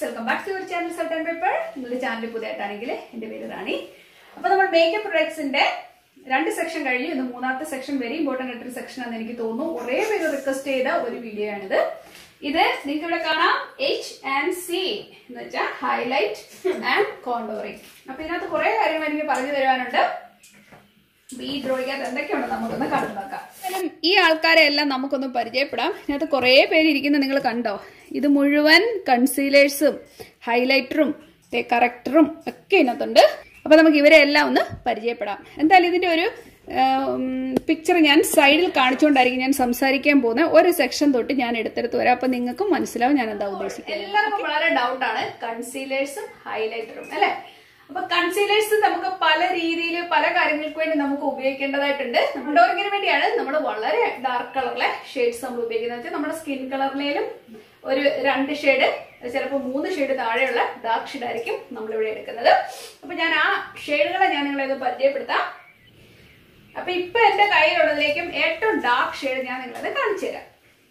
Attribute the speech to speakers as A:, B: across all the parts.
A: welcome back to your channel salt and paper നിങ്ങളുടെ channel പുതിയതായിട്ടാണെങ്കിൽ എന്റെ പേര് റാണി അപ്പൊ നമ്മൾ മേക്കപ്പ് പ്രൊഡക്ട്സിന്റെ രണ്ട് സെക്ഷൻ കഴിഞ്ഞു ഇന്ന് മൂന്നാമത്തെ സെക്ഷൻ വെരി ഇമ്പോർട്ടന്റ് ആയിട്ടൊരു സെക്ഷൻ ആണെന്ന് എനിക്ക് തോന്നുന്നു കുറേ പേര് റിക്വസ്റ്റ് ചെയ്ത ഒരു വീഡിയോ ആണിത് ഇത് നിങ്ങൾക്ക് ഇവിടെ കാണാം എച്ച് ആൻഡ് സി എന്ന് വെച്ചാൽ ഹൈലൈറ്റ് ആൻഡ് കോണ്ടോറിങ് അപ്പൊ ഇതിനകത്ത് കുറെ കാര്യങ്ങൾ എനിക്ക് പറഞ്ഞു തരുവാനുണ്ട് അപ്പൊ ഈ ഡ്രോയിക്കകത്ത് എന്തൊക്കെയുണ്ട് നമുക്കൊന്ന് കണ്ടു നോക്കാം എന്തായാലും ഈ ആൾക്കാരെ എല്ലാം നമുക്കൊന്ന് പരിചയപ്പെടാം ഇതിനകത്ത് കുറേ പേര് ഇരിക്കുന്നത് നിങ്ങൾ കണ്ടോ ഇത് മുഴുവൻ കൺസീലേഴ്സും ഹൈലൈറ്ററും കറക്ടറും ഒക്കെ ഇതിനകത്തുണ്ട് അപ്പൊ നമുക്ക് ഇവരെ എല്ലാം ഒന്ന് പരിചയപ്പെടാം എന്തായാലും ഇതിന്റെ ഒരു പിക്ചർ ഞാൻ സൈഡിൽ കാണിച്ചുകൊണ്ടായിരിക്കും ഞാൻ സംസാരിക്കാൻ പോകുന്ന ഒരു സെക്ഷൻ തൊട്ട് ഞാൻ എടുത്തെടുത്ത് വരാം അപ്പൊ നിങ്ങൾക്കും മനസ്സിലാവും ഞാൻ എന്താ ഉദ്ദേശിക്കുന്നത് എല്ലാവർക്കും വളരെ ഡൗട്ടാണ് കൺസീലേഴ്സും ഹൈലൈറ്ററും അല്ലെ അപ്പൊ കൺസീലേഴ്സ് നമുക്ക് പല രീതിയിൽ പല കാര്യങ്ങൾക്ക് വേണ്ടി നമുക്ക് ഉപയോഗിക്കേണ്ടതായിട്ടുണ്ട് ഡോറിങ്ങിന് വേണ്ടിയാണ് നമ്മൾ വളരെ ഡാർക്ക് കളറിലെ ഷെയ്ഡ്സ് നമ്മൾ ഉപയോഗിക്കുന്നത് വെച്ചാൽ നമ്മുടെ സ്കിൻ കളറിലേലും ഒരു രണ്ട് ഷെയ്ഡ് ചിലപ്പോൾ മൂന്ന് ഷെയ്ഡ് താഴെയുള്ള ഡാർക്ക് ഷെയ്ഡ് ആയിരിക്കും നമ്മളിവിടെ എടുക്കുന്നത് അപ്പൊ ഞാൻ ആ ഷെയ്ഡുകളെ ഞാൻ നിങ്ങളെ ഇത് പരിചയപ്പെടുത്താം അപ്പൊ ഇപ്പൊ എന്റെ കയ്യിലുള്ളതിലേക്കും ഏറ്റവും ഡാർക്ക് ഷെയ്ഡ് ഞാൻ നിങ്ങളത് കാണിച്ചു തരാം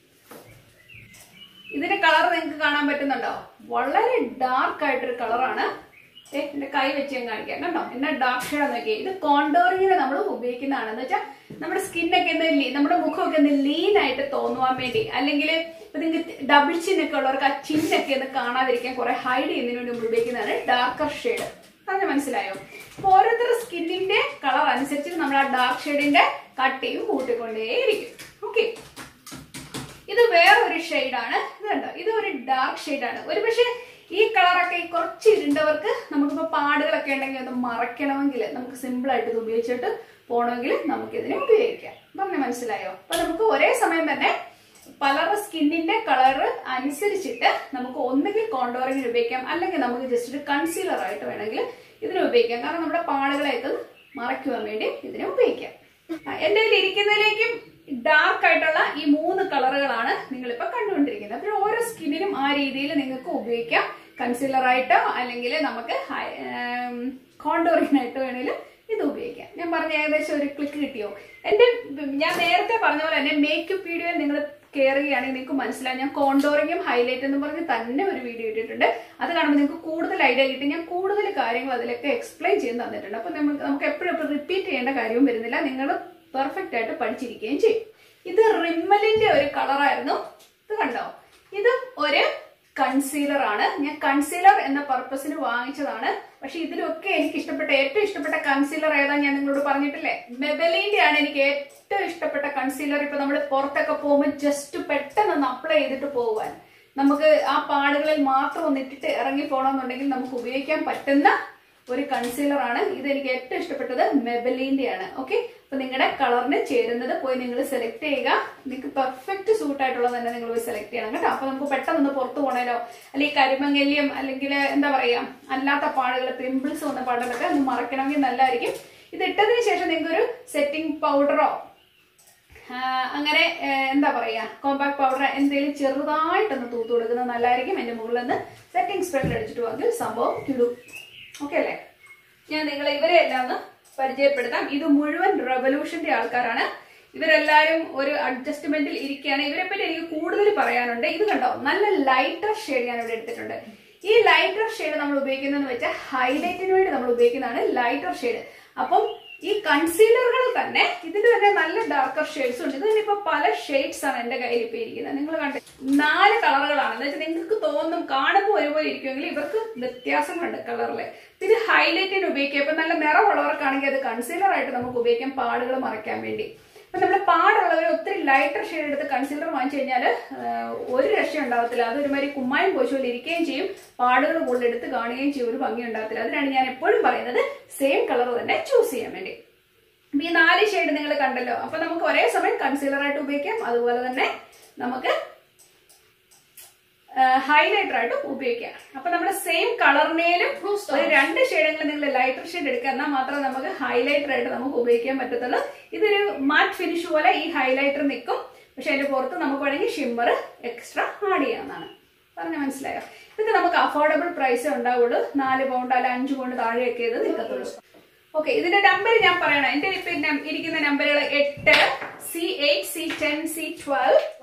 A: ഇതിന്റെ കളർ നിങ്ങൾക്ക് കാണാൻ പറ്റുന്നുണ്ടോ വളരെ ഡാർക്ക് ആയിട്ടൊരു കളറാണ് ഏ എന്റെ കൈ വെച്ച് ഞാൻ കാണിക്കാം കണ്ടോ എന്നെ ഡാർക്ക് ഷെയ്ഡ് നോക്കിയേ ഇത് കോണ്ടോറിങ്ങിന് നമ്മൾ ഉപയോഗിക്കുന്നതാണെന്ന് വെച്ചാൽ നമ്മുടെ സ്കിന്നൊക്കെ ഒന്ന് ലീ- നമ്മുടെ മുഖമൊക്കെ ഒന്ന് ലീൻ ആയിട്ട് തോന്നുവാൻ വേണ്ടി അല്ലെങ്കിൽ ഇപ്പൊ നിങ്ങൾക്ക് ഡബിൾ ചിന്നൊക്കെ ഉള്ളവർക്ക് ആ ചിന്നൊക്കെ ഒന്ന് കാണാതിരിക്കാൻ കുറെ ഹൈഡ് ചെയ്യുന്നതിന് വേണ്ടി നമ്മൾ ഉപയോഗിക്കുന്നതാണ് ഡാർക്കർ ഷെയ്ഡ് പറഞ്ഞ മനസ്സിലായോ അപ്പൊ ഓരോരുത്തരുടെ സ്കിന്നിന്റെ കളർ അനുസരിച്ച് നമ്മൾ ആ ഡാർക്ക് ഷെയ്ഡിന്റെ കട്ടിയും കൂട്ടിക്കൊണ്ടേയിരിക്കും ഓക്കെ ഇത് വേറൊരു ഷെയ്ഡാണ് ഇത് കണ്ടോ ഇത് ഒരു ഡാർക്ക് ഷെയ്ഡാണ് ഒരു പക്ഷേ ഈ കളറൊക്കെ ഈ കുറച്ച് ഇരുണ്ടവർക്ക് നമുക്കിപ്പോ പാടുകളൊക്കെ ഉണ്ടെങ്കിൽ ഒന്ന് മറയ്ക്കണമെങ്കിൽ നമുക്ക് സിമ്പിൾ ആയിട്ട് ഇത് ഉപയോഗിച്ചിട്ട് പോകണമെങ്കിൽ നമുക്ക് ഇതിനെ ഉപയോഗിക്കാം പറഞ്ഞ മനസ്സിലായോ അപ്പൊ നമുക്ക് ഒരേ സമയം തന്നെ പലരുടെ സ്കിന്നിന്റെ കളർ അനുസരിച്ചിട്ട് നമുക്ക് ഒന്നുകിൽ കോണ്ടോറിങ്ങിന് ഉപയോഗിക്കാം അല്ലെങ്കിൽ നമുക്ക് ജസ്റ്റ് ഒരു കൺസീലർ ആയിട്ട് വേണമെങ്കിൽ ഇതിനെ ഉപയോഗിക്കാം കാരണം നമ്മുടെ പാടുകളെയൊക്കെ മറയ്ക്കുവാൻ വേണ്ടി ഇതിനെ ഉപയോഗിക്കാം ആ, എന്റെ കയ്യിൽ ഇരിക്കുന്നതിലേക്കും ഡാർക്ക് ആയിട്ടുള്ള ഈ മൂന്ന് കളറുകളാണ് നിങ്ങളിപ്പോ കണ്ടുകൊണ്ടിരിക്കുന്നത് അപ്പോൾ ഓരോ സ്കിന്നിനും ആ രീതിയിൽ നിങ്ങൾക്ക് ഉപയോഗിക്കാം കൺസീലർ ആയിട്ടോ അല്ലെങ്കിൽ നമുക്ക് കോണ്ടോറിങ്ങിനായിട്ട് വേണേലും ഇത് ഉപയോഗിക്കാം ഞാൻ പറഞ്ഞ ഏകദേശം ഒരു ക്ലിക്ക് കിട്ടിയോ എന്റെ ഞാൻ നേരത്തെ പറഞ്ഞ പോലെ തന്നെ മേക്കപ്പ് വീഡിയോയിൽ നിങ്ങൾ കയറുകയാണെങ്കിൽ നിങ്ങൾക്ക് മനസ്സിലാവും ഞാൻ കോണ്ടോറിങ്ങും ഹൈലൈറ്റ് എന്ന് പറഞ്ഞ് തന്നെ ഒരു വീഡിയോ ഇട്ടിട്ടുണ്ട് അത് കാണുമ്പോൾ നിങ്ങൾക്ക് കൂടുതൽ ഐഡിയ കിട്ടി ഞാൻ കൂടുതൽ കാര്യങ്ങൾ അതിലൊക്കെ എക്സ്പ്ലെയിൻ ചെയ്ത് തന്നിട്ടുണ്ട് അപ്പൊ നമുക്ക് നമുക്ക് എപ്പോഴും എപ്പോഴും റിപ്പീറ്റ് ചെയ്യേണ്ട കാര്യവും വരുന്നില്ല നിങ്ങൾ പെർഫെക്റ്റ് ആയിട്ട് പഠിച്ചിരിക്കുകയും ചെയ്യും ഇത് റിമ്മലിന്റെ ഒരു കളറായിരുന്നു ഇത് കണ്ടോ ഇത് ഒരു കൺസീലർ ആണ് ഞാൻ കൺസീലർ എന്ന പർപ്പസിന് വാങ്ങിച്ചതാണ് പക്ഷെ ഇതിലൊക്കെ എനിക്ക് ഇഷ്ടപ്പെട്ട ഏറ്റവും ഇഷ്ടപ്പെട്ട കൺസീലർ ഏതാ ഞാൻ നിങ്ങളോട് പറഞ്ഞിട്ടില്ലേ മെബലിന്റെ ആണ് എനിക്ക് ഏറ്റവും ഇഷ്ടപ്പെട്ട കൺസീലർ ഇപ്പൊ നമ്മൾ പുറത്തൊക്കെ പോകുമ്പോൾ ജസ്റ്റ് പെട്ടെന്ന് ഒന്ന് അപ്ലൈ ചെയ്തിട്ട് പോകാൻ നമുക്ക് ആ പാടുകളിൽ മാത്രം ഒന്ന് ഇട്ടിട്ട് ഇറങ്ങി പോകണമെന്നുണ്ടെങ്കിൽ നമുക്ക് ഉപയോഗിക്കാൻ പറ്റുന്ന ഒരു കൺസീലർ ആണ് ഇത് എനിക്ക് ഏറ്റവും ഇഷ്ടപ്പെട്ടത് മെബലിന്റെ ആണ് ഓക്കെ അപ്പൊ നിങ്ങളുടെ കളറിന് ചേരുന്നത് പോയി നിങ്ങൾ സെലക്ട് ചെയ്യുക നിങ്ങൾക്ക് പെർഫെക്റ്റ് സൂട്ട് ആയിട്ടുള്ളത് തന്നെ നിങ്ങൾ പോയി സെലക്ട് ചെയ്യണം കേട്ടോ അപ്പൊ നമുക്ക് പെട്ടെന്ന് ഒന്ന് പുറത്തു പോകണേലോ അല്ലെങ്കിൽ കരിമംഗല്യം അല്ലെങ്കിൽ എന്താ പറയാ അല്ലാത്ത പാടുകൾ പിമ്പിൾസ് വന്ന പാടുകളൊക്കെ ഒന്ന് മറക്കണമെങ്കിൽ നല്ലതായിരിക്കും ഇത് ഇട്ടതിന് ശേഷം നിങ്ങൾക്ക് ഒരു സെറ്റിംഗ് പൗഡറോ അങ്ങനെ ആ, എന്താ പറയാ കോമ്പാക്ട് പൗഡർ എന്തെങ്കിലും ചെറുതായിട്ടൊന്ന് തൂത്ത് കൊടുക്കുന്നത് നല്ലതായിരിക്കും എന്റെ മുകളിൽ നിന്ന് സെറ്റിംഗ് സ്പ്രെഡ് അടിച്ചിട്ട് വന്നെങ്കിൽ സംഭവം കിടും ഓക്കെ അല്ലേ ഞാൻ നിങ്ങളെ ഇവരെ എല്ലാം ഒന്ന് പരിചയപ്പെടുത്താം ഇത് മുഴുവൻ റെവല്യൂഷന്റെ ആൾക്കാരാണ് ഇവരെല്ലാരും ഒരു അഡ്ജസ്റ്റ്മെന്റിൽ ഇരിക്കുകയാണ് ഇവരെ പറ്റി എനിക്ക് കൂടുതൽ പറയാനുണ്ട് ഇത് കണ്ടോ നല്ല ലൈറ്റർ ഷെയ്ഡ് ഞാൻ ഇവിടെ എടുത്തിട്ടുണ്ട് ഈ ലൈറ്റർ ഷെയ്ഡ് നമ്മൾ ഉപയോഗിക്കുന്നതെന്ന് വെച്ചാൽ ഹൈലൈറ്റിന് വേണ്ടി നമ്മൾ ഉപയോഗിക്കുന്നതാണ് ലൈറ്റർ ഷെയ്ഡ് അപ്പം ഈ കൺസീലറുകൾ തന്നെ ഇതിന്റെ തന്നെ നല്ല ഡാർക്കർ ഷെയ്ഡ്സ് ഉണ്ട് ഇതിനിപ്പോ പല ഷെയ്ഡ്സ് ആണ് എന്റെ കയ്യിൽ ഇപ്പൊ ഇരിക്കുന്നത് നിങ്ങൾ കണ്ട് നാല് കളറുകളാണ് എന്ന് വെച്ചാൽ നിങ്ങൾക്ക് തോന്നും കാണുമ്പോൾ ഒരുപോലെ ഇരിക്കുമെങ്കിൽ ഇവർക്ക് വ്യത്യാസങ്ങളുണ്ട് കളറില് ഇത് ഹൈലൈറ്റിന് ഉപയോഗിക്കാം ഇപ്പൊ നല്ല നിറമുള്ളവർക്കാണെങ്കിൽ അത് കൺസീലർ ആയിട്ട് നമുക്ക് ഉപയോഗിക്കാം പാടുകൾ മറയ്ക്കാൻ വേണ്ടി അപ്പൊ നമ്മൾ പാടുള്ളവർ ഒത്തിരി ലൈറ്റർ ഷെയ്ഡ് എടുത്ത് കൺസീലർ വാങ്ങിച്ചു കഴിഞ്ഞാൽ ഒരു രക്ഷ ഉണ്ടാവത്തില്ല അത് ഒരുമാതിരി കുമ്മായം പോശുപോലെ ഇരിക്കുകയും ചെയ്യും പാടുകൾ കൂടുതൽ എടുത്ത് കാണുകയും ചെയ്യും ഒരു ഭംഗി ഉണ്ടാകത്തില്ല അതിനാണ് ഞാൻ എപ്പോഴും പറയുന്നത് സെയിം കളർ തന്നെ ചൂസ് ചെയ്യാൻ വേണ്ടി അപ്പൊ ഈ നാല് ഷെയ്ഡ് നിങ്ങൾ കണ്ടല്ലോ അപ്പൊ നമുക്ക് ഒരേ സമയം കൺസീലർ ആയിട്ട് ഉപയോഗിക്കാം അതുപോലെ തന്നെ നമുക്ക് ഹൈലൈറ്റർ ആയിട്ട് ഉപയോഗിക്കാം അപ്പൊ നമ്മുടെ സെയിം കളറിനേലും ഒരു രണ്ട് ഷെയ്ഡെങ്കിലും നിങ്ങൾ ലൈറ്റർ ഷെയ്ഡ് എടുക്കുക എന്നാൽ മാത്രമേ നമുക്ക് ഹൈലൈറ്റർ ആയിട്ട് നമുക്ക് ഉപയോഗിക്കാൻ പറ്റത്തുള്ളൂ ഇതൊരു മാറ്റ് ഫിനിഷ് പോലെ ഈ ഹൈലൈറ്റർ നിൽക്കും പക്ഷെ അതിന്റെ പുറത്ത് നമുക്ക് വേണമെങ്കിൽ ഷിമ്മർ എക്സ്ട്രാ ആഡ് ചെയ്യാവുന്നതാണ് പറഞ്ഞ മനസ്സിലായോ ഇത് നമുക്ക് അഫോർഡബിൾ പ്രൈസേ ഉണ്ടാവുള്ളൂ നാല് പൗണ്ട് അല്ല അഞ്ച് പൗണ്ട് താഴെയൊക്കെ ഇത് നിൽക്കത്തുള്ളൂ ഓക്കെ ഇതിന്റെ നമ്പർ ഞാൻ പറയണം എന്റെ പിന്നെ ഇരിക്കുന്ന നമ്പറുകൾ എട്ട് C eight C ten C twelve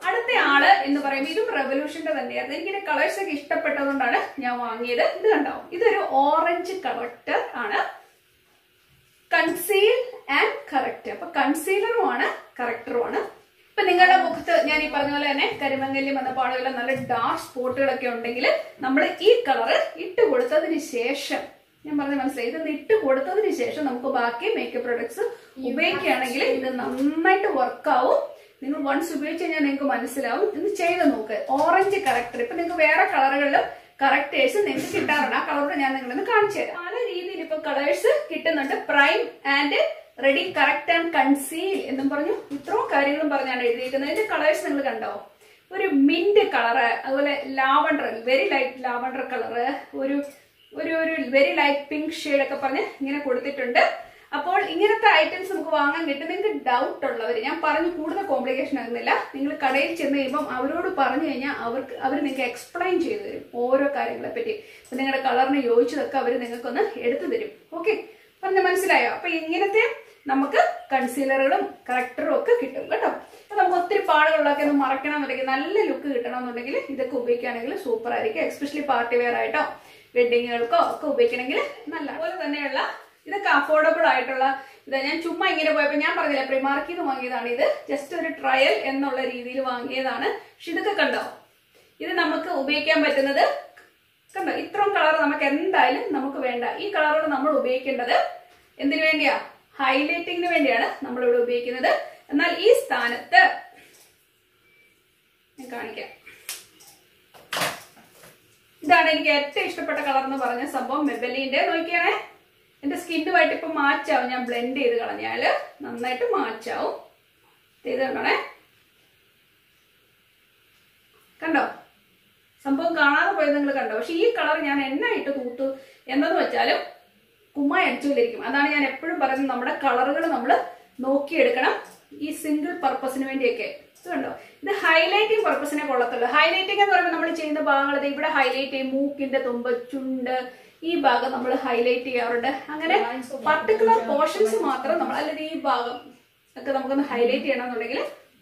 A: അടുത്ത ആള് എന്ന് പറയുമ്പോൾ ഇതും റെവല്യൂഷന്റെ തന്നെയായിരുന്നു എനിക്ക് കളേഴ്സ് ഒക്കെ ഇഷ്ടപ്പെട്ടതുകൊണ്ടാണ് ഞാൻ വാങ്ങിയത് ഇത് കണ്ടോ ഇതൊരു ഓറഞ്ച് കറക്റ്റർ ആണ് കൺസീൽ ആൻഡ് കറക്റ്റ് അപ്പൊ കൺസീലറും ആണ് കറക്റ്ററും ആണ് ഇപ്പൊ നിങ്ങളുടെ മുഖത്ത് ഞാൻ ഈ പറഞ്ഞ പോലെ തന്നെ കരിമങ്ങല്യം വന്ന പാടുകൾ നല്ല ഡാർക്ക് സ്പോട്ടുകളൊക്കെ ഉണ്ടെങ്കിൽ നമ്മൾ ഈ കളറ് ഇട്ട് കൊടുത്തതിന് ശേഷം ഞാൻ പറഞ്ഞ മനസ്സിലായി ഇത് ഇട്ട് കൊടുത്തതിന് ശേഷം നമുക്ക് ബാക്കി മേക്കപ്പ് പ്രൊഡക്ട്സ് ഉപയോഗിക്കുകയാണെങ്കിൽ ഇത് നന്നായിട്ട് വർക്കാവും നിങ്ങൾ വൺസ് ഉപയോഗിച്ച് കഴിഞ്ഞാൽ നിങ്ങൾക്ക് മനസ്സിലാവും ഇത് ചെയ്ത് നോക്ക് ഓറഞ്ച് കറക്റ്റർ ഇപ്പൊ നിങ്ങൾക്ക് വേറെ കളറുകളിലും കറക്റ്റേഴ്സ് നിങ്ങൾക്ക് കിട്ടാറുണ്ട് ആ കളറോട് ഞാൻ നിങ്ങളൊന്ന് കാണിച്ചു തരാം പല രീതിയിൽ ഇപ്പൊ കളേഴ്സ് കിട്ടുന്നുണ്ട് prime and ready correct and conceal എന്നും പറഞ്ഞു ഇത്രയും കാര്യങ്ങളും പറഞ്ഞാണ് എഴുതിയിരിക്കുന്നത് ഇതിന്റെ കളേഴ്സ് നിങ്ങൾ കണ്ടോ ഒരു മിന്റ് കളറ് അതുപോലെ lavender very light lavender colour ഒരു ഒരു ഒരു വെരി ലൈറ്റ് പിങ്ക് ഷെയ്ഡ് ഒക്കെ പറഞ്ഞ് ഇങ്ങനെ കൊടുത്തിട്ടുണ്ട് അപ്പോൾ ഇങ്ങനത്തെ ഐറ്റംസ് നമുക്ക് വാങ്ങാൻ കിട്ടും നിങ്ങൾക്ക് ഡൗട്ട് ഉള്ളവർ ഞാൻ പറഞ്ഞു കൂടുതൽ കോംപ്ലിക്കേഷൻ ആകുന്നില്ല നിങ്ങൾ കടയിൽ ചെന്ന് കഴിയുമ്പം അവരോട് പറഞ്ഞു കഴിഞ്ഞാൽ അവർക്ക് അവർ നിങ്ങൾക്ക് എക്സ്പ്ലെയിൻ ചെയ്തു തരും ഓരോ കാര്യങ്ങളെ പറ്റി അപ്പൊ നിങ്ങളുടെ കളറിന് യോജിച്ചതൊക്കെ അവർ നിങ്ങൾക്കൊന്ന് എടുത്തു തരും ഓക്കെ പറഞ്ഞ മനസ്സിലായോ അപ്പൊ ഇങ്ങനത്തെ നമുക്ക് കൺസീലറുകളും കറക്റ്ററും ഒക്കെ കിട്ടും കേട്ടോ അപ്പൊ നമുക്ക് ഒത്തിരി പാടുകളിലൊക്കെ ഒന്ന് മറക്കണമെന്നുണ്ടെങ്കിൽ നല്ല ലുക്ക് കിട്ടണമെന്നുണ്ടെങ്കിൽ ഇതൊക്കെ ഉപയോഗിക്കുകയാണെങ്കിൽ സൂപ്പർ ആയിരിക്കും എക്സ്പെഷ്യലി പാർട്ടി വെയർ ആയിട്ടോ വെഡിങ്ങുകൾക്കോ ഒക്കെ ഉപയോഗിക്കണമെങ്കിൽ നല്ല അതുപോലെ തന്നെയുള്ള ഇതൊക്കെ അഫോർഡബിൾ ആയിട്ടുള്ള ഇത് ഞാൻ ചുമ്മാ ഇങ്ങനെ പോയപ്പോൾ ഞാൻ പറഞ്ഞില്ല പ്രിമാർക്കിൽ നിന്ന് വാങ്ങിയതാണ് ഇത് ജസ്റ്റ് ഒരു ട്രയൽ എന്നുള്ള രീതിയിൽ വാങ്ങിയതാണ് പക്ഷെ ഇതൊക്കെ കണ്ടോ ഇത് നമുക്ക് ഉപയോഗിക്കാൻ പറ്റുന്നത് കണ്ടോ ഇത്രയും കളർ നമുക്ക് എന്തായാലും നമുക്ക് വേണ്ട ഈ കളറുകൾ നമ്മൾ ഉപയോഗിക്കേണ്ടത് എന്തിനു വേണ്ടിയാ ഹൈലൈറ്റിങ്ങിന് വേണ്ടിയാണ് നമ്മൾ ഇവിടെ ഉപയോഗിക്കുന്നത് എന്നാൽ ഈ സ്ഥാനത്ത് ഞാൻ കാണിക്കാം ഇതാണ് എനിക്ക് ഏറ്റവും ഇഷ്ടപ്പെട്ട കളർ എന്ന് പറഞ്ഞ സംഭവം മെബലിന്റെ നോക്കിയാണേ എന്റെ സ്കിന്നുമായിട്ട് ഇപ്പൊ മാച്ചാവും ഞാൻ ബ്ലെൻഡ് ചെയ്ത് കളഞ്ഞാല് നന്നായിട്ട് മാച്ചാവും ചെയ്ത് കണ്ടോണേ കണ്ടോ സംഭവം കാണാതെ പോയത് നിങ്ങൾ കണ്ടോ പക്ഷെ ഈ കളർ ഞാൻ എണ്ണ ഇട്ട് തൂത്തു എന്തെന്ന് വെച്ചാലും കുമ്മായി അടിച്ചുകൊണ്ടിരിക്കും അതാണ് ഞാൻ എപ്പോഴും പറയുന്നത് നമ്മുടെ കളറുകൾ നമ്മൾ നോക്കിയെടുക്കണം ഈ സിംഗിൾ പർപ്പസിന് വേണ്ടിയൊക്കെ ഇത് കണ്ടോ ഇത് ഹൈലൈറ്റിംഗ് പർപ്പസിനെ കൊള്ളത്തുള്ളൂ ഹൈലൈറ്റിംഗ് എന്ന് പറയുമ്പോൾ നമ്മൾ ചെയ്യുന്ന ഭാഗങ്ങൾ ദേ ഇവിടെ ഹൈലൈറ്റ് ചെയ്യും മൂക്കിന്റെ തുമ്പ് ചുണ്ട് ഈ ഭാഗം നമ്മൾ ഹൈലൈറ്റ് ചെയ്യാറുണ്ട് അങ്ങനെ പർട്ടിക്കുലർ പോർഷൻസ് മാത്രം നമ്മൾ അല്ലെങ്കിൽ ഈ ഭാഗം ഒക്കെ നമുക്കൊന്ന് ഹൈലൈറ്റ് ചെയ്യണമെന്നുണ്ടെങ്കിൽ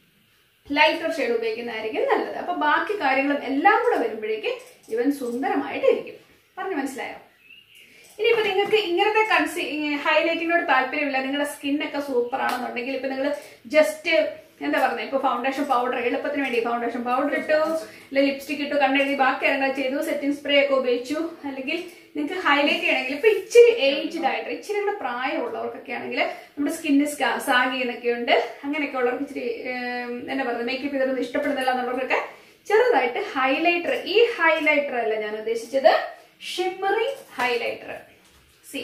A: ലൈറ്റർ ഷെയ്ഡ് ഉപയോഗിക്കുന്നതായിരിക്കും നല്ലത് അപ്പൊ ബാക്കി കാര്യങ്ങളും എല്ലാം കൂടെ വരുമ്പോഴേക്ക് ഇവൻ സുന്ദരമായിട്ട് ഇരിക്കും പറഞ്ഞു മനസ്സിലായോ ഇനിയിപ്പോ നിങ്ങൾക്ക് ഇങ്ങനത്തെ കൺസി ഹൈലൈറ്റിനോട് താല്പര്യമില്ല നിങ്ങളുടെ സ്കിന്നൊക്കെ സൂപ്പർ ആണെന്നുണ്ടെങ്കിൽ ഇപ്പൊ നിങ്ങൾ ജസ്റ്റ് എന്താ പറയുന്നത് ഇപ്പൊ ഫൗണ്ടേഷൻ പൗഡർ എളുപ്പത്തിന് വേണ്ടി ഫൗണ്ടേഷൻ പൗഡർ ഇട്ടു അല്ലെ ലിപ്സ്റ്റിക് ഇട്ടു കണ്ണെഴുതി ബാക്കി ഇറങ്ങാൻ ചെയ്തു സെറ്റിംഗ് സ്പ്രേ ഒക്കെ ഉപയോഗിച്ചു അല്ലെങ്കിൽ നിങ്ങൾക്ക് ഹൈലൈറ്റ് ചെയ്യണമെങ്കിൽ ഇപ്പൊ ഇച്ചിരി ഏജ്ഡ് ആയിട്ട് ഇച്ചിരി കൂടെ പ്രായമുള്ളവർക്കൊക്കെ ആണെങ്കിൽ നമ്മുടെ സ്കിന്ന് സാഗ് ചെയ്യുന്നൊക്കെ ഉണ്ട് അങ്ങനെയൊക്കെ ഉള്ളവർക്ക് ഇച്ചിരി ഏം, എന്താ പറയുക മേക്കപ്പ് ചെയ്തൊന്നും ഇഷ്ടപ്പെടുന്നില്ല എന്നുള്ളവർക്കൊക്കെ ചെറുതായിട്ട് ഹൈലൈറ്റർ ഈ ഹൈലൈറ്റർ അല്ല ഞാൻ ഉദ്ദേശിച്ചത് ഷിമ്മറിംഗ് ഹൈലൈറ്റർ സി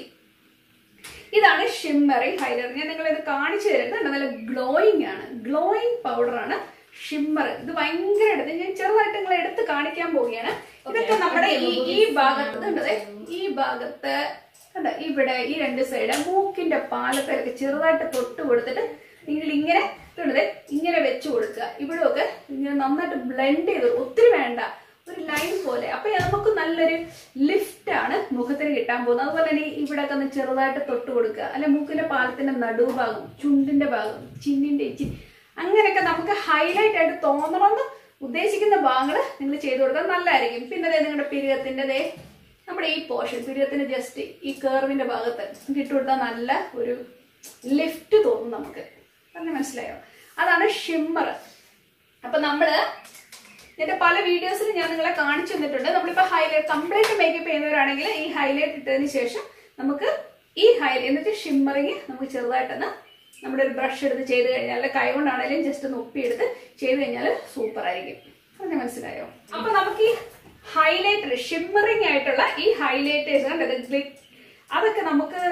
A: ഇതാണ് ഷിമ്മറിംഗ് ഹൈലൈറ്റർ ഞാൻ നിങ്ങളെ ഇത് കാണിച്ചു തരുന്നത് നല്ല ഗ്ലോയിങ് ആണ് ഗ്ലോയിങ് പൗഡർ ആണ് ഷിമ്മർ ഇത് ഭയങ്കര എടുത്ത് ഞാൻ ചെറുതായിട്ട് നിങ്ങളെ എടുത്ത് കാണിക്കാൻ പോവുകയാണ് ഇതൊക്കെ നമ്മുടെ ഈ ഈ ഭാഗത്ത് ഇതുണ്ടതേ ഈ ഭാഗത്ത് കണ്ട ഇവിടെ ഈ രണ്ട് സൈഡ് മൂക്കിന്റെ പാലത്തിലൊക്കെ ചെറുതായിട്ട് തൊട്ട് കൊടുത്തിട്ട് നിങ്ങൾ ഇങ്ങനെ ഇതുണ്ടതേ ഇങ്ങനെ വെച്ച് കൊടുക്കുക ഇവിടെ ഒക്കെ ഇങ്ങനെ നന്നായിട്ട് ബ്ലെൻഡ് ചെയ്ത് ഒത്തിരി വേണ്ട ഒരു ലൈൻ പോലെ അപ്പൊ നമുക്ക് നല്ലൊരു ലിഫ്റ്റ് ആണ് മുഖത്തിന് കിട്ടാൻ പോകുന്നത് അതുപോലെ തന്നെ ഈ ഇവിടെ ഒക്കെ ഒന്ന് ചെറുതായിട്ട് തൊട്ട് കൊടുക്കുക അല്ലെ മൂക്കിന്റെ പാലത്തിന്റെ നടുഭാഗം ചുണ്ടിന്റെ ഭാഗം ചിന്നിന്റെ ചി അങ്ങനെയൊക്കെ നമുക്ക് ഹൈലൈറ്റ് ആയിട്ട് തോന്നണമെന്ന് ഉദ്ദേശിക്കുന്ന ഭാഗങ്ങൾ നിങ്ങൾ ചെയ്തു കൊടുത്താൽ നല്ലതായിരിക്കും പിന്നെ ദേ നിങ്ങളുടെ പിരികത്തിന്റെ ദേ നമ്മുടെ ഈ പോർഷൻ പിരികത്തിന്റെ ജസ്റ്റ് ഈ കേർവിന്റെ ഭാഗത്ത് ഇട്ട് കൊടുത്താൽ നല്ല ഒരു ലിഫ്റ്റ് തോന്നും നമുക്ക് പറഞ്ഞ് മനസ്സിലായോ അതാണ് ഷിമ്മർ അപ്പൊ നമ്മള് എന്റെ പല വീഡിയോസിലും ഞാൻ നിങ്ങളെ കാണിച്ചു തന്നിട്ടുണ്ട് നമ്മളിപ്പോ ഹൈലൈറ്റ് കംപ്ലീറ്റ് മേക്കപ്പ് ചെയ്യുന്നവരാണെങ്കിൽ ഈ ഹൈലൈറ്റ് ഇട്ടതിന് ശേഷം നമുക്ക് ഈ ഹൈലൈറ്റ് എന്നിട്ട് ഷിമ്മറിങ് നമുക്ക് ചെറുതായിട്ടൊന്ന് നമ്മുടെ ഒരു ബ്രഷ് എടുത്ത് ചെയ്ത് കഴിഞ്ഞാൽ അല്ലെ കൈ കൊണ്ടാണെങ്കിലും ജസ്റ്റ് ഒന്ന് ഒപ്പിയെടുത്ത് ചെയ്ത് കഴിഞ്ഞാൽ സൂപ്പർ ആയിരിക്കും പറഞ്ഞ മനസ്സിലായോ അപ്പൊ നമുക്ക് ഈ ഹൈലൈറ്റർ ഷിമ്മറിങ് ആയിട്ടുള്ള ഈ ഹൈലൈറ്റേഴ്സ് കണ്ടത് ഗ്ലിറ്റ് അതൊക്കെ നമുക്ക്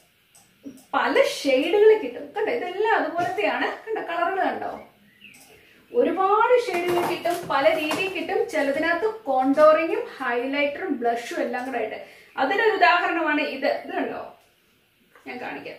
A: പല ഷെയ്ഡുകൾ കിട്ടും കണ്ടോ ഇതെല്ലാം അതുപോലത്തെയാണ് കണ്ടോ കളറുകൾ കണ്ടോ ഒരുപാട് ഷെയ്ഡുകൾ കിട്ടും പല രീതിയിൽ കിട്ടും ചിലതിനകത്ത് കോണ്ടോറിങ്ങും ഹൈലൈറ്ററും ബ്ലഷും എല്ലാം കൂടെ ആയിട്ട് അതിനൊരു ഉദാഹരണമാണ് ഇത് ഇത് കണ്ടോ ഞാൻ കാണിക്കാം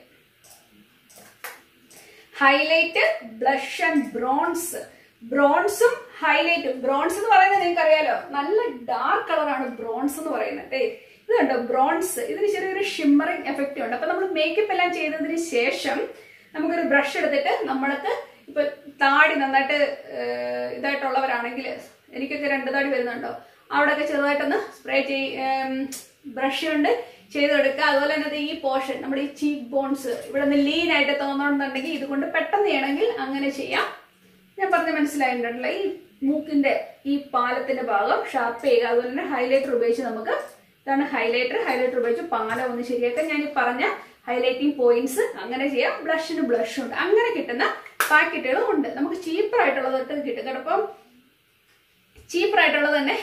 A: ഹൈലൈറ്റ് ബ്ലഷ് ആൻഡ് ബ്രോൺസ് ബ്രോൺസും ഹൈലൈറ്റും ബ്രോൺസ് എന്ന് പറയുന്നത് നിങ്ങൾക്ക് അറിയാലോ നല്ല ഡാർക്ക് കളറാണ് ബ്രോൺസ് എന്ന് പറയുന്നത് ഏയ് ഇത് കണ്ടോ ബ്രോൺസ് ഇതിന് ചെറിയൊരു ഷിമ്മറിങ് എഫക്റ്റ് ഉണ്ട് അപ്പൊ നമ്മൾ മേക്കപ്പ് എല്ലാം ചെയ്തതിന് ശേഷം നമുക്കൊരു ബ്രഷ് എടുത്തിട്ട് നമ്മൾക്ക് ഇപ്പൊ താടി നന്നായിട്ട് ഏഹ്, ഇതായിട്ടുള്ളവരാണെങ്കിൽ എനിക്കൊക്കെ രണ്ട് താടി വരുന്നുണ്ടോ അവിടെയൊക്കെ ചെറുതായിട്ടൊന്ന് സ്പ്രേ ചെയ് ബ്രഷ് കൊണ്ട് ചെയ്തെടുക്കുക അതുപോലെ തന്നെ ദേ ഈ പോർഷൻ നമ്മുടെ ഈ ചീക്ക് ബോൺസ് ഇവിടെ നിന്ന് ലീൻ ആയിട്ട് തോന്നണമെന്നുണ്ടെങ്കിൽ ഇതുകൊണ്ട് പെട്ടെന്ന് ചെയ്യണമെങ്കിൽ അങ്ങനെ ചെയ്യാം ഞാൻ പറഞ്ഞ മനസ്സിലായിട്ടുണ്ടല്ലോ ഈ മൂക്കിന്റെ ഈ പാലത്തിന്റെ ഭാഗം ഷാർപ്പ് ചെയ്യുക അതുപോലെ തന്നെ ഹൈലൈറ്റർ ഉപയോഗിച്ച് നമുക്ക് ഇതാണ് ഹൈലൈറ്റർ ഹൈലൈറ്റർ ഉപയോഗിച്ച് പാലം ഒന്ന് ശരിയാക്കാം ഞാൻ ഈ പറഞ്ഞ ഹൈലൈറ്റിംഗ് പോയിന്റ്സ് അങ്ങനെ ചെയ്യാം ബ്ലഷിന് ബ്ലഷ് ഉണ്ട് അങ്ങനെ കിട്ടുന്ന പാക്കറ്റുകളും ഉണ്ട് നമുക്ക് ചീപ്പർ ആയിട്ടുള്ളതൊക്കെ കിട്ടും കേട്ടോ അപ്പം ചീപ്പർ ആയിട്ടുള്ളത് തന്നെ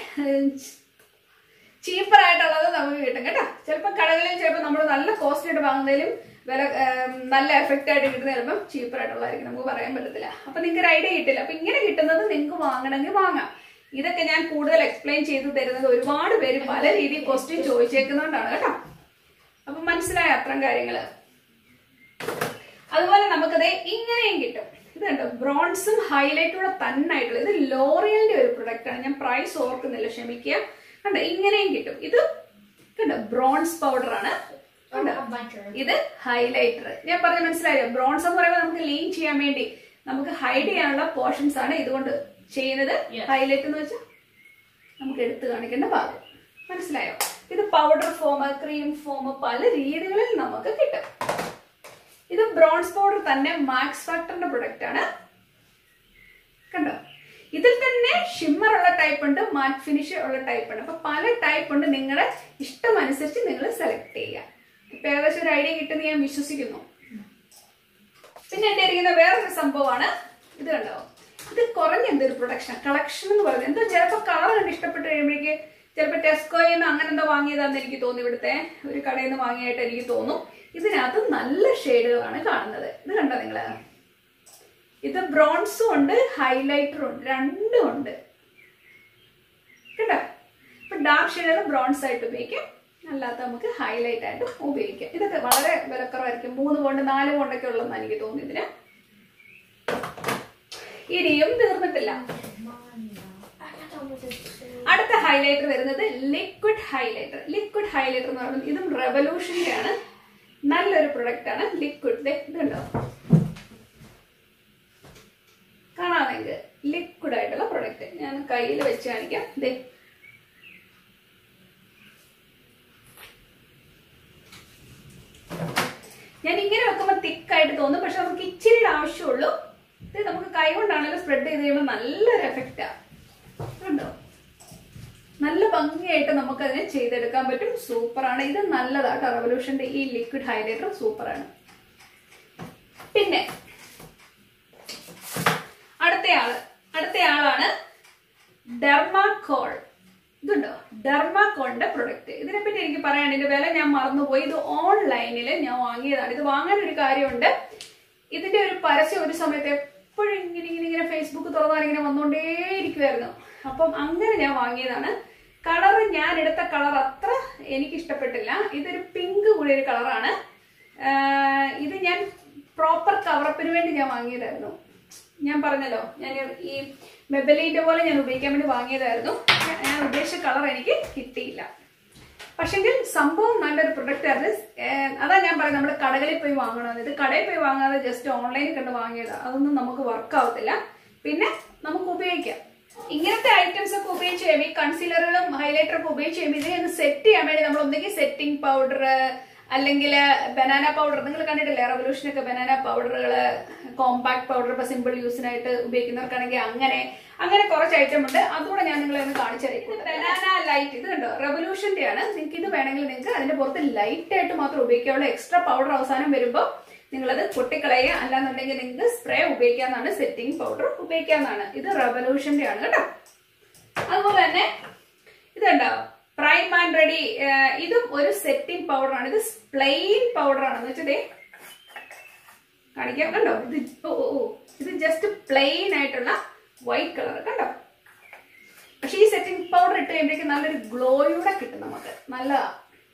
A: ചീപ്പർ ആയിട്ടുള്ളത് നമുക്ക് കിട്ടും കേട്ടോ ചിലപ്പോൾ കടകളിൽ ചിലപ്പോൾ നമ്മൾ നല്ല കോസ്റ്റ് ആയിട്ട് വാങ്ങുന്നതിലും വില ഏം, നല്ല എഫക്റ്റ് ആയിട്ട് കിട്ടുന്ന ചിലപ്പം ചീപ്പർ ആയിട്ടുള്ളതായിരിക്കും നമുക്ക് പറയാൻ പറ്റത്തില്ല അപ്പൊ നിങ്ങൾക്ക് ഒരു ഐഡിയ കിട്ടില്ല അപ്പൊ ഇങ്ങനെ കിട്ടുന്നത് നിങ്ങൾക്ക് വാങ്ങണമെങ്കിൽ വാങ്ങാം ഇതൊക്കെ ഞാൻ കൂടുതൽ എക്സ്പ്ലെയിൻ ചെയ്തു തരുന്നത് ഒരുപാട് പേര് പല രീതിയിൽ ക്വസ്റ്റ്യൻ ചോദിച്ചേക്കുന്നതുകൊണ്ടാണ് കേട്ടോ അപ്പൊ മനസ്സിലായ അത്തരം കാര്യങ്ങള് അതുപോലെ നമുക്കത് ഇങ്ങനെയും കിട്ടും ഇത് കണ്ടോ ബ്രോൺസും ഹൈലൈറ്റൂടെ തന്നെ ആയിട്ടുള്ള ഇത് ലോറിയലിന്റെ ഒരു പ്രൊഡക്റ്റ് ആണ് ഞാൻ പ്രൈസ് ഓർക്കുന്നില്ല ക്ഷമിക്കുക കണ്ടോ ഇങ്ങനെയും കിട്ടും ഇത് കണ്ടോ ബ്രോൺസ് പൗഡർ ആണ് കണ്ടോ ഇത് ഹൈലൈറ്റർ ഞാൻ പറഞ്ഞ മനസ്സിലായോ ബ്രോൺസ് എന്ന് പറയുമ്പോൾ നമുക്ക് ലീൻ ചെയ്യാൻ വേണ്ടി നമുക്ക് ഹൈഡ് ചെയ്യാനുള്ള പോർഷൻസ് ആണ് ഇതുകൊണ്ട് ചെയ്യുന്നത് ഹൈലൈറ്റ് എന്ന് വെച്ചാൽ നമുക്ക് എടുത്തു കാണിക്കേണ്ട ഭാഗം മനസ്സിലായോ ഇത് പൗഡർ ഫോം ക്രീം ഫോം പല രീതികളിൽ നമുക്ക് കിട്ടും ഇത് ബ്രോൺസ് പൗഡർ തന്നെ മാക്സ് ഫാക്ടറിന്റെ പ്രൊഡക്റ്റ് ആണ് കണ്ടോ ഇതിൽ തന്നെ ഷിമ്മർ ഉള്ള ടൈപ്പ് ഉണ്ട് മാറ്റ് ഫിനിഷ് ഉള്ള ടൈപ്പ് ഉണ്ട് അപ്പൊ പല ടൈപ്പ് ഉണ്ട് നിങ്ങളുടെ ഇഷ്ടം അനുസരിച്ച് നിങ്ങൾ സെലക്ട് ചെയ്യുക ഇപ്പൊ ഏകദേശം ഒരു ഐഡിയ കിട്ടുമെന്ന് ഞാൻ വിശ്വസിക്കുന്നു പിന്നെ എന്റെ ഇരിക്കുന്ന വേറൊരു സംഭവമാണ് ഇത് കണ്ടോ ഇത് കുറഞ്ഞ എന്തൊരു പ്രൊഡക്ഷൻ കളക്ഷൻ എന്ന് പറയുന്നത് എന്തോ ചിലപ്പോൾ കളർ കണ്ട് ഇഷ്ടപ്പെട്ട് കഴിയുമ്പോഴേക്ക് ചിലപ്പോൾ ടെസ്കോയിൽ നിന്ന് അങ്ങനെ എന്തോ വാങ്ങിയതാന്ന് എനിക്ക് തോന്നി ഇവിടുത്തെ ഒരു കടയിൽ നിന്ന് വാങ്ങിയായിട്ട് എനിക്ക് തോന്നും ഇതിനകത്ത് നല്ല ഷെയ്ഡുകളാണ് കാണുന്നത് ഇത് കണ്ടോ നിങ്ങള് ഇത് ബ്രോൺസും ഉണ്ട് ഹൈലൈറ്ററും ഉണ്ട് രണ്ടും ഉണ്ട് കേട്ടോ ഇപ്പൊ ഡാർക്ക് ഷെയ്ഡുകൾ ബ്രോൺസ് ആയിട്ട് ഉപയോഗിക്കാം അല്ലാത്ത നമുക്ക് ഹൈലൈറ്റ് ആയിട്ട് ഉപയോഗിക്കാം ഇതൊക്കെ വളരെ വിലക്കുറവായിരിക്കും മൂന്ന് പോണ്ട് നാല് പോണ്ടൊക്കെ ഉള്ളതെന്ന് എനിക്ക് തോന്നി ഇതിന് ഇനിയും തീർന്നിട്ടില്ല അടുത്ത ഹൈലൈറ്റർ വരുന്നത് ലിക്വിഡ് ഹൈലൈറ്റർ ലിക്വിഡ് ഹൈലൈറ്റർ എന്ന് പറയുന്നത് ഇതും റെവല്യൂഷന്റെ ആണ് നല്ലൊരു പ്രൊഡക്റ്റ് ആണ് ലിക്വിഡ് ഇത് കണ്ടോ കാണാം നിങ്ങൾക്ക് ലിക്വിഡ് ആയിട്ടുള്ള പ്രൊഡക്റ്റ് ഞാൻ കയ്യിൽ വെച്ച് കാണിക്കാം ദേ ഞാൻ ഇങ്ങനെ വെക്കുമ്പോൾ തിക്കായിട്ട് തോന്നും പക്ഷെ നമുക്ക് ഇച്ചിരി ആവശ്യമുള്ളൂ ഇത് നമുക്ക് കൈ കൊണ്ടാണെങ്കിലും സ്പ്രെഡ് ചെയ്ത് കഴിയുമ്പോൾ നല്ലൊരു എഫക്റ്റാ കണ്ടോ നല്ല ഭംഗിയായിട്ട് നമുക്ക് അതിനെ ചെയ്തെടുക്കാൻ പറ്റും സൂപ്പറാണ് ഇത് നല്ലതാട്ടോ റവല്യൂഷന്റെ ഈ ലിക്വിഡ് ഹൈലൈറ്റർ സൂപ്പറാണ് പിന്നെ അടുത്തയാള് അടുത്തയാളാണ് ഡെർമാക്കോൾ ഇതുണ്ടോ ഡെർമാക്കോളിന്റെ പ്രൊഡക്റ്റ് ഇതിനെപ്പറ്റി എനിക്ക് പറയാൻ ഇതിന്റെ വില ഞാൻ മറന്നുപോയി ഇത് ഓൺലൈനിൽ ഞാൻ വാങ്ങിയതാണ് ഇത് വാങ്ങാൻ ഒരു കാര്യമുണ്ട് ഇതിന്റെ ഒരു പരസ്യം ഒരു സമയത്ത് എപ്പോഴും ഇങ്ങനെ ഇങ്ങനെ ഇങ്ങനെ ഫേസ്ബുക്ക് തുറന്നാൽ ഇങ്ങനെ വന്നുകൊണ്ടേയിരിക്കുമായിരുന്നു അപ്പം അങ്ങനെ ഞാൻ വാങ്ങിയതാണ് കളർ ഞാൻ എടുത്ത കളർ അത്ര എനിക്ക് ഇഷ്ടപ്പെട്ടില്ല ഇതൊരു പിങ്ക് കൂടിയ ഒരു കളറാണ് ഇത് ഞാൻ പ്രോപ്പർ കവറപ്പിന് വേണ്ടി ഞാൻ വാങ്ങിയതായിരുന്നു ഞാൻ പറഞ്ഞല്ലോ ഞാൻ ഈ മെബലീന്റെ പോലെ ഞാൻ ഉപയോഗിക്കാൻ വേണ്ടി വാങ്ങിയതായിരുന്നു ഞാൻ- ഞാൻ ഉദ്ദേശിച്ച കളർ എനിക്ക് കിട്ടിയില്ല പക്ഷെങ്കിൽ സംഭവം നല്ലൊരു പ്രൊഡക്റ്റ് ആയിരുന്നു ഏഹ് അതാ ഞാൻ പറയുന്നത് നമ്മൾ കടകളിൽ പോയി വാങ്ങണമെന്ന് ഇത് കടയിൽ പോയി വാങ്ങാതെ ജസ്റ്റ് ഓൺലൈനിൽ കണ്ട് വാങ്ങിയതാ അതൊന്നും നമുക്ക് വർക്ക് ആവത്തില്ല പിന്നെ നമുക്ക് ഉപയോഗിക്കാം ഇങ്ങനത്തെ ഐറ്റംസ് ഒക്കെ ഉപയോഗിച്ച് കഴിയുമ്പോൾ ഈ കൺസീലറുകളും ഹൈലൈറ്റർ ഒക്കെ ഉപയോഗിച്ച് കഴിയുമ്പോൾ ഇതിനെ സെറ്റ് ചെയ്യാൻ വേണ്ടി നമ്മൾ ഒന്നെങ്കിൽ സെറ്റിംഗ് പൗഡർ അല്ലെങ്കിൽ ബനാന പൗഡർ നിങ്ങൾ കണ്ടിട്ടില്ലേ റവല്യൂഷനൊക്കെ ബനാന പൗഡറുകൾ കോമ്പാക്ട് പൗഡർ ഇപ്പൊ സിമ്പിൾ യൂസിനായിട്ട് ഉപയോഗിക്കുന്നവർക്കാണെങ്കിൽ അങ്ങനെ അങ്ങനെ കുറച്ച് ഐറ്റം ഉണ്ട് അതുകൂടെ ഞാൻ നിങ്ങളെ ഒന്ന് കാണിച്ചു തരാം ബനാന ലൈറ്റ് ഇത് കണ്ടോ റവല്യൂഷന്റെ ആണ് നിങ്ങൾക്ക് ഇത് വേണമെങ്കിൽ നിങ്ങൾക്ക് അതിന്റെ പുറത്ത് ലൈറ്റ് ആയിട്ട് മാത്രം ഉപയോഗിക്കാവുള്ള എക്സ്ട്രാ പൗഡർ അവസാനം വരുമ്പോൾ നിങ്ങളത് പൊട്ടിക്കളയുക അല്ലാന്നുണ്ടെങ്കിൽ നിങ്ങൾക്ക് സ്പ്രേ ഉപയോഗിക്കാന്നാണ് സെറ്റിംഗ് പൗഡർ ഉപയോഗിക്കാന്നാണ് ഇത് റവല്യൂഷന്റെ ആണ് കേട്ടോ അതുപോലെ തന്നെ ഇത് കണ്ടോ പ്രൈം ആൻഡ് റെഡി ഇതും ഒരു സെറ്റിംഗ് പൗഡർ ആണ് ഇത് പ്ലെയിൻ പൗഡർ ആണെന്ന് വെച്ചതേ കാണിക്കാം കണ്ടോ ഇത് ഓ ഓ, ഓ ഇത് ജസ്റ്റ് പ്ലെയിൻ ആയിട്ടുള്ള വൈറ്റ് കളർ കണ്ടോ പക്ഷെ ഈ സെറ്റിംഗ് പൗഡർ ഇട്ട് കഴിയുമ്പോഴേക്കും നല്ലൊരു ഗ്ലോയൂടെ കിട്ടും നമുക്ക് നല്ലതാ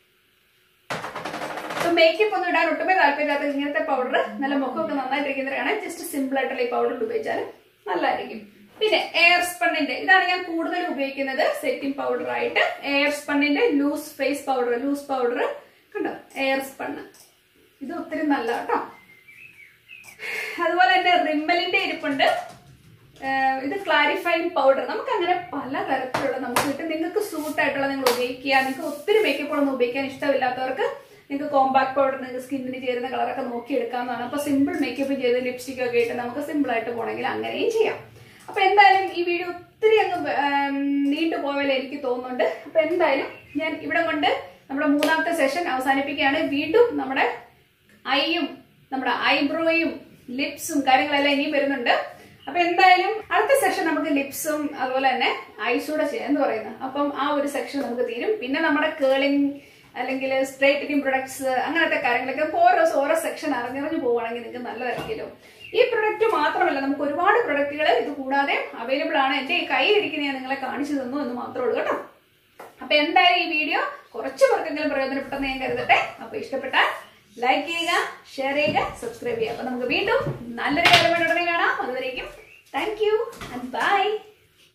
A: ഇപ്പൊ മേക്കപ്പ് ഒന്നും ഇടാൻ ഒട്ടുമേ താല്പര്യമില്ലാത്ത ഇങ്ങനത്തെ പൗഡർ നല്ല മുഖമൊക്കെ നന്നായിട്ടിരിക്കുന്നവരാണ് ജസ്റ്റ് സിമ്പിൾ ആയിട്ടുള്ള ഈ പൗഡർ ഉപയോഗിച്ചാൽ നല്ലതായിരിക്കും പിന്നെ എയർ സ്പണ്ണിന്റെ ഇതാണ് ഞാൻ കൂടുതൽ ഉപയോഗിക്കുന്നത് സെറ്റിംഗ് പൗഡർ ആയിട്ട് എയർ സ്പണ്ണിന്റെ loose face powder loose powder കണ്ടോ എയർ സ്പണ്ണ് ഇത് ഒത്തിരി നല്ല കേട്ടോ അതുപോലെ തന്നെ റിമ്മലിന്റെ ഇരിപ്പുണ്ട് ആഹ് ഇത് ക്ലാരിഫൈങ് പൗഡർ നമുക്ക് അങ്ങനെ പല തരത്തിലുള്ള നമുക്ക് കിട്ടും നിങ്ങൾക്ക് സൂട്ട് ആയിട്ടുള്ള നിങ്ങൾ ഉപയോഗിക്കുക നിങ്ങൾക്ക് ഒത്തിരി മേക്കപ്പ് ഒന്നും ഉപയോഗിക്കാൻ ഇഷ്ടമില്ലാത്തവർക്ക് നിങ്ങൾക്ക് കോമ്പാക്ട് പൗഡർ നിങ്ങൾക്ക് സ്കിന്നിന് ചേരുന്ന കളറൊക്കെ നോക്കി എടുക്കാവുന്നതാണ് അപ്പൊ സിമ്പിൾ മേക്കപ്പ് ചെയ്ത് ലിപ്സ്റ്റിക് ഒക്കെ ഇട്ട് നമുക്ക് സിമ്പിൾ ആയിട്ട് പോകണമെങ്കിൽ അങ്ങനെയും ചെയ്യാം അപ്പൊ എന്തായാലും ഈ വീഡിയോ ഒത്തിരി അങ്ങ് ആം, നീണ്ടു പോയാലേ എനിക്ക് തോന്നുന്നുണ്ട് അപ്പൊ എന്തായാലും ഞാൻ ഇവിടെ കൊണ്ട് നമ്മുടെ മൂന്നാമത്തെ സെഷൻ അവസാനിപ്പിക്കുകയാണ് വീണ്ടും നമ്മുടെ ഐയും നമ്മുടെ ഐബ്രോയും ലിപ്സും കാര്യങ്ങളെല്ലാം ഇനിയും വരുന്നുണ്ട് അപ്പൊ എന്തായാലും അടുത്ത സെക്ഷൻ നമുക്ക് ലിപ്സും അതുപോലെ തന്നെ ഐസൂടെ ചെയ്യാം എന്ന് പറയുന്നത് അപ്പം ആ ഒരു സെക്ഷൻ നമുക്ക് തീരും പിന്നെ നമ്മുടെ കേളിംഗ് അല്ലെങ്കിൽ സ്ട്രൈറ്റനിങ് പ്രൊഡക്ട്സ് അങ്ങനത്തെ കാര്യങ്ങളൊക്കെ ഇപ്പൊ ഓരോ ദിവസം ഓരോ സെക്ഷൻ അറിഞ്ഞറിഞ്ഞു പോവുകയാണെങ്കിൽ നിങ്ങൾക്ക് നല്ലതായിരിക്കുമല്ലോ ഈ പ്രൊഡക്റ്റ് മാത്രമല്ല നമുക്ക് ഒരുപാട് പ്രൊഡക്റ്റുകൾ ഇത് കൂടാതെ അവൈലബിൾ ആണ് എന്റെ ഈ കയ്യിലിരിക്കുന്ന ഞാൻ നിങ്ങളെ കാണിച്ചു തന്നു എന്ന് മാത്രമേ ഉള്ളൂ കേട്ടോ അപ്പൊ എന്തായാലും ഈ വീഡിയോ കുറച്ച് പേർക്കെങ്കിലും പ്രയോജനപ്പെട്ടെന്ന് ഞാൻ കരുതട്ടെ അപ്പൊ ഇഷ്ടപ്പെട്ടാൽ ലൈക്ക് ചെയ്യുക ഷെയർ ചെയ്യുക സബ്സ്ക്രൈബ് ചെയ്യുക അപ്പൊ നമുക്ക് വീണ്ടും നല്ലൊരു കാര്യമായിട്ട് ഉടനെ കാണാം അതുവരേക്കും താങ്ക് യു ആൻഡ് ബൈ